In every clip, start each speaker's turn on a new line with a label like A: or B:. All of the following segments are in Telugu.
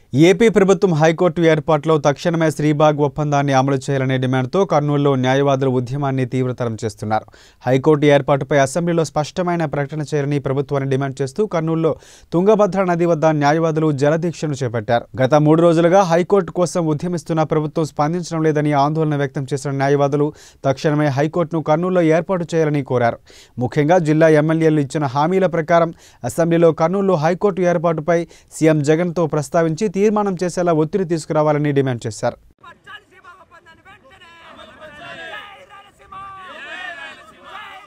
A: ఏపీ ప్రభుత్వం హైకోర్టు ఏర్పాటులో తక్షణమే శ్రీబాగ్ ఒప్పందాన్ని అమలు చేయాలనే డిమాండ్తో కర్నూలులో న్యాయవాదులు ఉద్యమాన్ని తీవ్రతరం చేస్తున్నారు హైకోర్టు ఏర్పాటుపై అసెంబ్లీలో స్పష్టమైన ప్రకటన చేయాలని ప్రభుత్వాన్ని డిమాండ్ చేస్తూ కర్నూలులో తుంగభద్ర నది వద్ద న్యాయవాదులు జలదీక్షను చేపట్టారు గత మూడు రోజులుగా హైకోర్టు కోసం ఉద్యమిస్తున్న ప్రభుత్వం స్పందించడం లేదని ఆందోళన వ్యక్తం చేసిన న్యాయవాదులు తక్షణమే హైకోర్టును కర్నూలులో ఏర్పాటు చేయాలని కోరారు ముఖ్యంగా జిల్లా ఎమ్మెల్యేలు ఇచ్చిన హామీల ప్రకారం అసెంబ్లీలో కర్నూలులో హైకోర్టు ఏర్పాటుపై సీఎం జగన్తో ప్రస్తావించి తీర్మానం చేసేలా ఒత్తిడి తీసుకురావాలని డిమాండ్ చేశారు
B: పచ్చాలి సీమ ఒప్పందాన్ని వెంటనే జై రాయలసీమ జై రాయలసీమ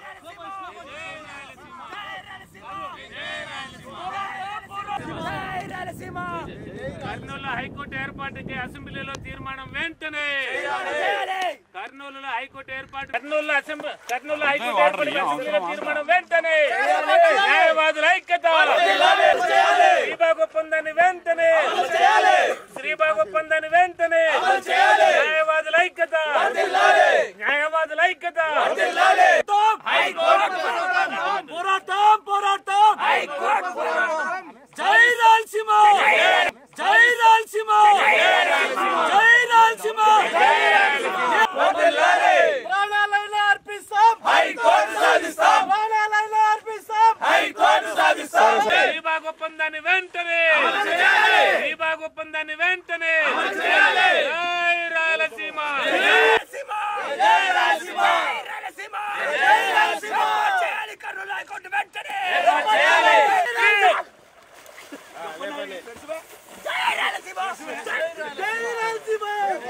B: జై రాయలసీమ
C: కర్నూలు హైకోర్టు ఏర్పాటుకి అసెంబ్లీలో తీర్మానం వెంటనే
B: చేయాలి
C: కర్నూలులో హైకోర్టు ఏర్పాటు కర్నూలు అసెంబ్లీ కర్నూలు హైకోర్టు ఏర్పాటుకి అసెంబ్లీలో తీర్మానం వెంటనే న్యాయవాదుల ఐక్యత శ్రీబాగ్ ఒప్పందాన్ని వెంటనే శ్రీబాగ్ ఒప్పందాన్ని వెంటనే న్యాయవాదుల ఐక్యత న్యాయవాదుల ఐక్యత
B: పోరాటం పోరాటం హైకోర్టు పోరాటం జై రాయలసీమ జై రాయలసీమ జై రాయలసీమ ప్రాణాలైనా అర్పిస్తాం హైకోర్టు సాధిస్తాం ప్రాణాలైనా అర్పిస్తాం హైకోర్టు సాధిస్తాం
C: శ్రీబాగ్ ఒప్పందాన్ని వెంటనే శ్రీబాగ్ ఒప్పందాన్ని వెంటనే జై రాయలసీమ
B: జై రాయలసీమ రాయలసీమ జై రాయలసీమ చేయాలి కర్నూలు హైకోర్టు వెంటనే చేయాలి జై రాయలసీమ జై రాయలసీమ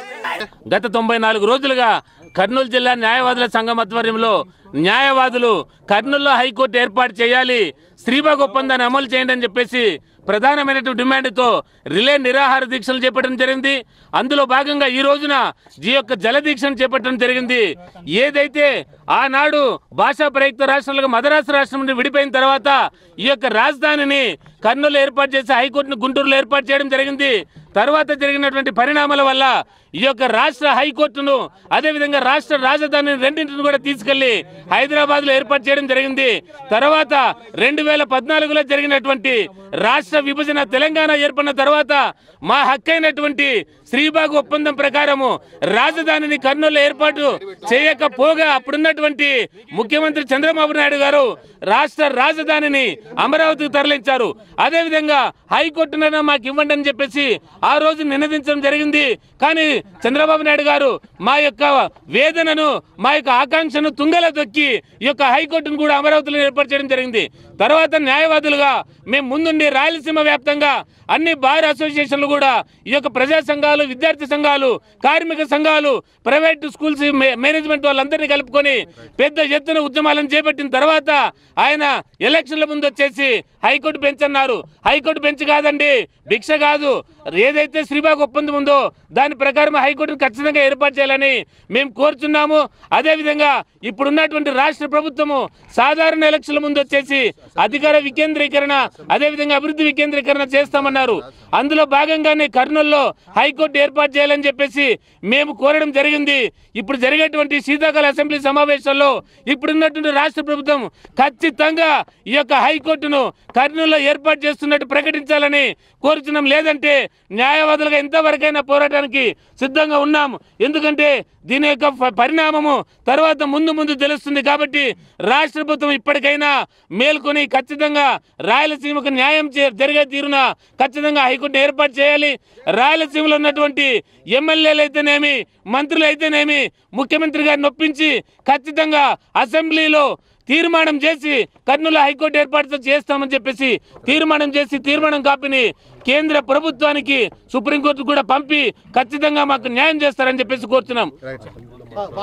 C: గత తొంభై నాలుగు రోజులుగా కర్నూలు జిల్లా న్యాయవాదుల సంఘం ఆధ్వర్యంలో న్యాయవాదులు కర్నూలులో హైకోర్టు ఏర్పాటు చేయాలి శ్రీబాగ్ ఒప్పందాన్ని అమలు చేయండి అని చెప్పేసి ప్రధానమైనటువంటి డిమాండ్తో రిలే నిరాహార దీక్షలు చేపట్టడం జరిగింది అందులో భాగంగా ఈ రోజున ఈ యొక్క జల దీక్షను చేపట్టడం జరిగింది ఏదైతే ఆనాడు భాషా ప్రయుక్త రాష్ట్రాలుగా మద్రాసు రాష్ట్రం నుండి విడిపోయిన తర్వాత ఈ యొక్క రాజధానిని కర్నూలు ఏర్పాటు చేసి హైకోర్టును గుంటూరులో ఏర్పాటు చేయడం జరిగింది తర్వాత జరిగినటువంటి పరిణామాల వల్ల ఈ యొక్క రాష్ట్ర హైకోర్టును అదేవిధంగా రాష్ట్ర రాజధానిని రెండింటిని కూడా తీసుకెళ్లి హైదరాబాద్ లో ఏర్పాటు చేయడం జరిగింది తర్వాత రెండు వేల పద్నాలుగులో జరిగినటువంటి రాష్ట్ర విభజన తెలంగాణ ఏర్పడిన తర్వాత మా హక్కైనటువంటి శ్రీబాగ్ ఒప్పందం ప్రకారము రాజధానిని కర్నూలు ఏర్పాటు చేయకపోగా అప్పుడున్నటువంటి ముఖ్యమంత్రి చంద్రబాబు నాయుడు గారు రాష్ట్ర రాజధానిని అమరావతికి తరలించారు అదేవిధంగా హైకోర్టునైనా మాకు ఇవ్వండి అని చెప్పేసి ఆ రోజు నినదించడం జరిగింది కానీ చంద్రబాబు నాయుడు గారు మా యొక్క వేదనను మా యొక్క ఆకాంక్షను తుంగలో తొక్కి ఈ యొక్క హైకోర్టును కూడా అమరావతిలో ఏర్పాటు చేయడం జరిగింది తర్వాత న్యాయవాదులుగా మేము ముందుండి రాయలసీమ వ్యాప్తంగా అన్ని బార్ అసోసియేషన్లు కూడా ఈ యొక్క ప్రజా సంఘాలు విద్యార్థి సంఘాలు కార్మిక సంఘాలు ప్రైవేట్ స్కూల్స్ మే- మేనేజ్మెంట్ వాళ్ళందరినీ కలుపుకొని పెద్ద ఎత్తున ఉద్యమాలను చేపట్టిన తర్వాత ఆయన ఎలక్షన్ల ముందు వచ్చేసి హైకోర్టు బెంచ్ అన్నారు హైకోర్టు బెంచ్ కాదండి భిక్ష కాదు ఏదైతే శ్రీబాగ్ ఒప్పందం ఉందో దాని ప్రకారం హైకోర్టును ఖచ్చితంగా ఏర్పాటు చేయాలని మేము కోరుచున్నాము అదేవిధంగా ఇప్పుడున్నటువంటి రాష్ట్ర ప్రభుత్వము సాధారణ ఎలక్షన్ల ముందు వచ్చేసి అధికార వికేంద్రీకరణ అదేవిధంగా అభివృద్ధి వికేంద్రీకరణ చేస్తామన్నారు అందులో భాగంగానే కర్నూలులో హైకోర్టు ఏర్పాటు చేయాలని చెప్పేసి మేము కోరడం జరిగింది ఇప్పుడు జరిగేటువంటి శీతాకాల అసెంబ్లీ సమావేశాల్లో ఇప్పుడున్నటువంటి రాష్ట్ర ప్రభుత్వం ఖచ్చితంగా ఈ యొక్క హైకోర్టును కర్నూలులో ఏర్పాటు చేస్తున్నట్టు ప్రకటించాలని కోరుచున్నాం లేదంటే న్యాయవాదులుగా ఎంతవరకైనా పోరాటానికి సిద్ధంగా ఉన్నాము ఎందుకంటే దీని యొక్క ప- పరిణామము తర్వాత ముందు ముందు తెలుస్తుంది కాబట్టి రాష్ట్ర ప్రభుత్వం ఇప్పటికైనా మేల్కొని ఖచ్చితంగా రాయలసీమకు న్యాయం చే- జరిగే తీరున ఖచ్చితంగా హైకోర్టు ఏర్పాటు చేయాలి రాయలసీమలో ఉన్నటువంటి ఎమ్మెల్యేలు అయితేనేమి మంత్రులు అయితేనేమి ముఖ్యమంత్రి గారిని ఒప్పించి ఖచ్చితంగా అసెంబ్లీలో తీర్మానం చేసి కర్నూలు హైకోర్టు ఏర్పాటు చేస్తామని చెప్పేసి తీర్మానం చేసి తీర్మానం కాపీని కేంద్ర ప్రభుత్వానికి సుప్రీంకోర్టు కూడా పంపి ఖచ్చితంగా మాకు న్యాయం చేస్తారని చెప్పేసి కోరుతున్నాం